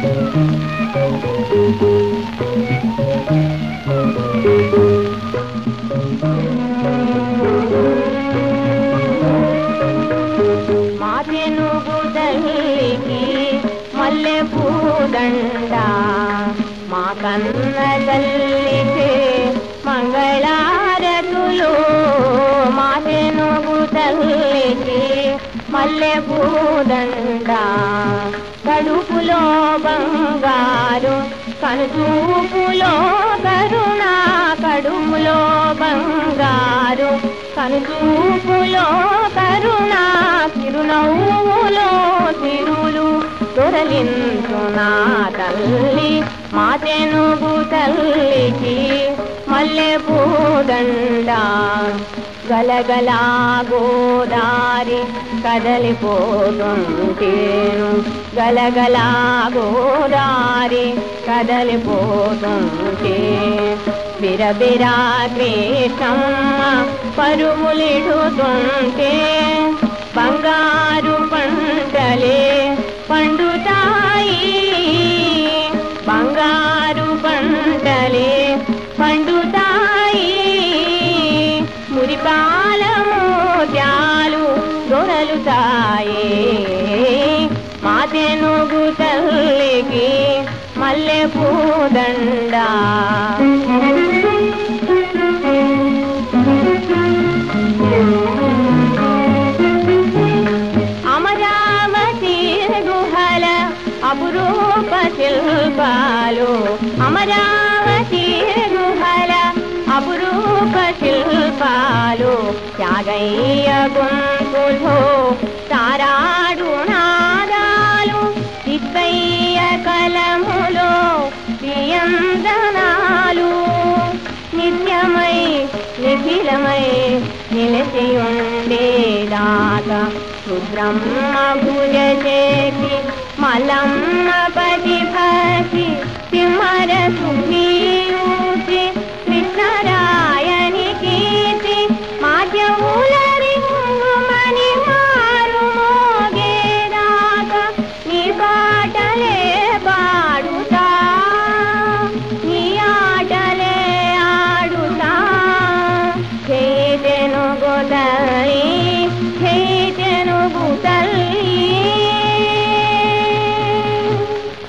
మా తెనుగు తల్లికి మల్లె పూదండ మా కన్న తల్లికి మంగళారతులు మా తెనుగు తల్లికి మల్లె పూదండ కడుపులో బంగారు కనుచూపులో కరుణ కడుపులో బంగారు కనుచూపులో కరుణ చిరునవ్వులో తిరులు దొరలించు నా తల్లి మా తెనుగు తల్లికి మల్లె పూదండ గలగలా గోదారి కదలిపోతుంటేను గలగలా గోదారి కదలిపోతుంటే బిరబిరా కృష్ణమ్మ పరుగులిడుతుంటే బంగారు పంటలే పండుతాయి బంగారు పంటలే పండుతాయి మురిపాల మోత్యాలు దొరలుతాయి మా తెనుగు తల్లికి మల్లె పూదండ అమరావతి గుహల అపురూప శిల్పాలు అమరావతి గుహల అపురూప శిల్పాలు త్యాగయ్య గొంతులో తారాడు నాదాలు చిత్తయ్య కలములో ప్రియందనాలు నిత్యమై నిఖిలమై నిలిచి ఉండేదాకా రుద్రమ్మ భుజ చేసి మలమ్మ పది భక్తి తిమ్మర